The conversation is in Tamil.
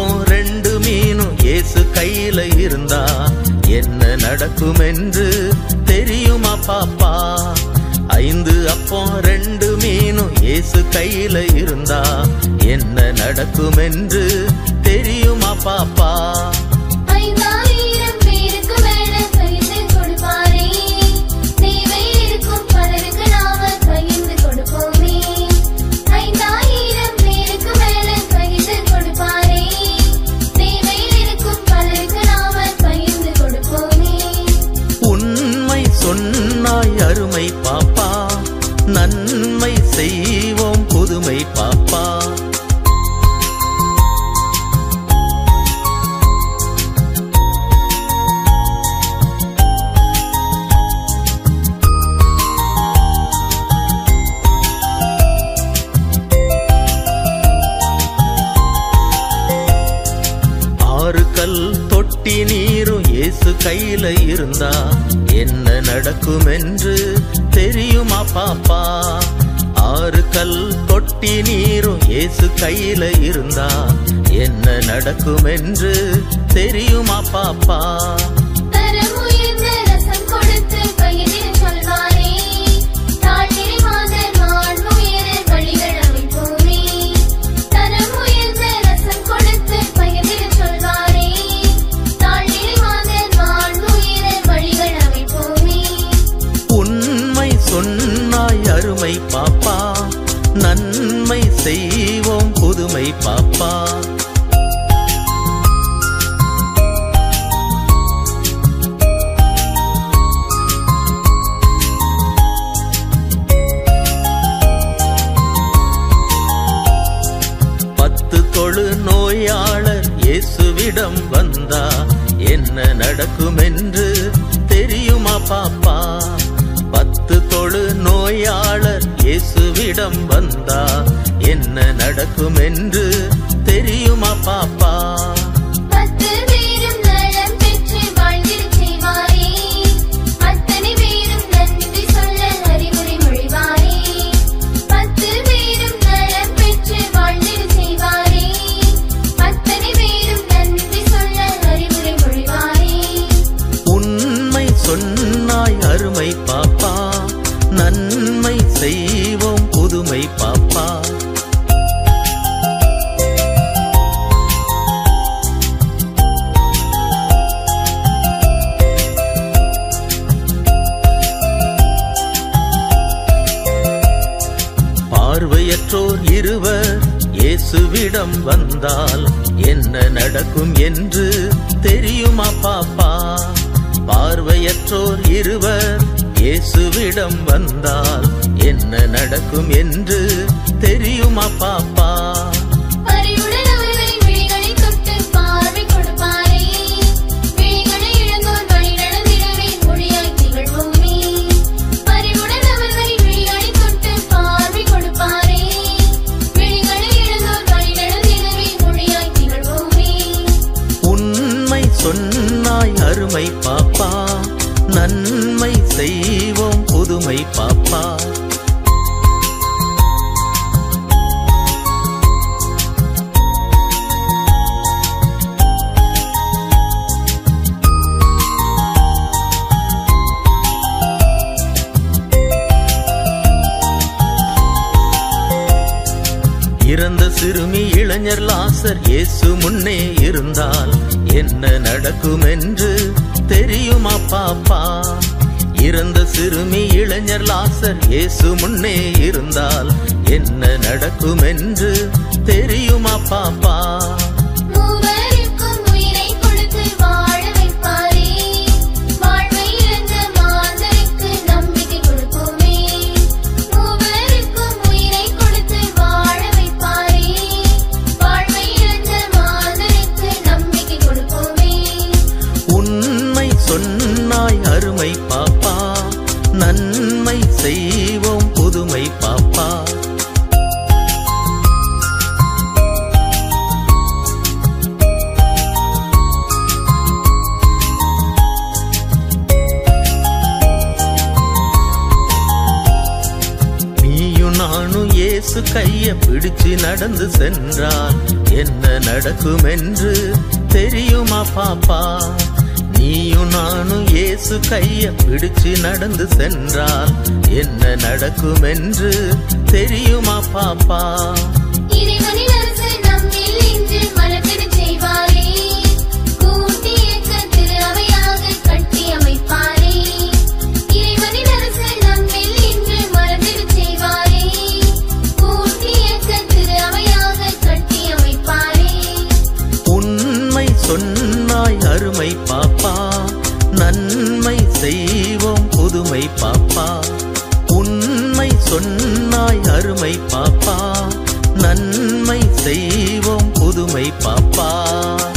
அப்பம் ரெண்டு மீனும் இயேசு கையில இருந்தா என்ன நடக்கும் என்று தெரியுமா பாப்பா ஐந்து அப்பம் ரெண்டு மீனும் இயேசு கையில இருந்தா என்ன நடக்கும் என்று தெரியுமா பாப்பா ஐந்தாயிரம் பேருக்கு மேல பகிர்ந்து கொடுப்பாரே தேவையில் இருக்கும் பலருக்கு நாம பகிர்ந்து கொடுப்போமே ஐந்தாயிரம் பேருக்கு மேல பகிர்ந்து கொடுப்பாரே தேவையில் இருக்கும் பலருக்கு நாம பகிர்ந்து கொடுப்போமே உண்மை சொன்னாய் அருமை பாப்பா நன்மை செய்வோம் புதுமை பாப்பா ஆறு கல் தொட்டி நீரும் இயேசு கையில இருந்தா என்ன நடக்கும் என்று தெரியுமா பாப்பா ஆறு கல் தொட்டி நீரும் இயேசு கையில இருந்தா என்ன நடக்கும் என்று தெரியுமா பாப்பா தரம் உயர்ந்த ரசம் கொடுத்து பகிரில் சொல்வாரே தாழ்நிலை மாதர் மாண்புயர வழிகள் அமைப்போமே தரம் உயர்ந்த ரசம் கொடுத்து பகிரில் சொல்வாரே தாழ்நிலை மாதர் மாண்புயர வழிகள் அமைப்போமே உண்மை சொன்னாய் அருமை பாப்பா நன்மை செய்வோம் புதுமை பாப்பா பத்து தொழு நோயாளர் இயேசுவிடம் வந்தா என்ன நடக்கும் என்று தெரியுமா பாப்பா பத்து தொழு நோயாளர் இயேசுவிடம் வந்தா என்ன நடக்கும் என்று தெரியுமா பாப்பா பத்து பேரும் நலம் பெற்று வாழ்ந்திடச் செய்வாரே அத்தனை பேரும் நன்றி சொல்ல அறிவுரை மொழிவாரே பத்து பேரும் நலம் பெற்று வாழ்ந்திடச் செய்வாரே அத்தனை பேரும் நன்றி சொல்ல அறிவுரை மொழிவாரே உண்மை சொன்னாய் அருமை பாப்பா நன்மை செய்வோம் புதுமை பாப்பா பார்வையற்றோர் இருவர் இயேசுவிடம் வந்தால் என்ன நடக்கும் என்று தெரியுமா பாப்பா பார்வையற்றோர் இருவர் இயேசுவிடம் வந்தால் என்ன நடக்கும் என்று தெரியுமா பாப்பா பரிவுடன் அவர்களின் விழிகளை தொட்டு பார்வை கொடுப்பாரே விழிகளை இழந்தோர் வழி நடந்திடவே மொழியாய் திகழ்வோமே பரிவுடன் அவர்களின் விழிகளை தொட்டு பார்வை கொடுப்பாரே விழிகளை இழந்தோர் வழி நடந்திடவே மொழியாய் திகழ்வோமே உண்மை சொன்னாய் அருமை பாப்பா நன்மை செய்வோம் புதுமை பாப்பா இறந்த சிறுமி இளைஞர் லாசர் இயேசு முன்னே இருந்தால் என்ன நடக்கும் என்று தெரியுமா பாப்பா இறந்த சிறுமி இளைஞர் லாசர் இயேசு முன்னே இருந்தால் என்ன நடக்கும் என்று தெரியுமா பாப்பா மூவருக்கும் உயிரை கொடுத்து வாழ வைப்பாரே வாழ்வை இழந்த மாந்தருக்கு நம்பிக்கை கொடுப்போமே மூவருக்கும் உயிரை கொடுத்து வாழ வைப்பாரே வாழ்வை இழந்த மாந்தருக்கு நம்பிக்கை கொடுப்போமே உண்மை சொன்னாய் அருமை பாப்பா நன்மை செய்வோம் புதுமை பாப்பா இயேசு கைய பிடிச்சு நடந்து சென்றால் என்ன நடக்கும் என்று தெரியுமா பாப்பா நீயும் நானும் இயேசு கைய பிடிச்சு நடந்து சென்றால் என்ன நடக்கும் என்று தெரியுமா பாப்பா இறைவனின் அரசு நம்மில் இன்று மலர்ந்திடச் செய்வாரே. கூட்டி இயக்க திரு அவையாக கட்டி அமைப்பாரே. இறைவனின் அரசு நம்மில் இன்று மலர்ந்திடச் செய்வாரே. கூட்டி இயக்க திரு அவையாக கட்டி அமைப்பாரே. உண்மை சொன்னாய் அருமை பாப்பா நன்மை செய்வோம் புதுமை பாப்பா உண்மை சொன்னாய் அருமை பாப்பா நன்மை செய்வோம் புதுமை பாப்பா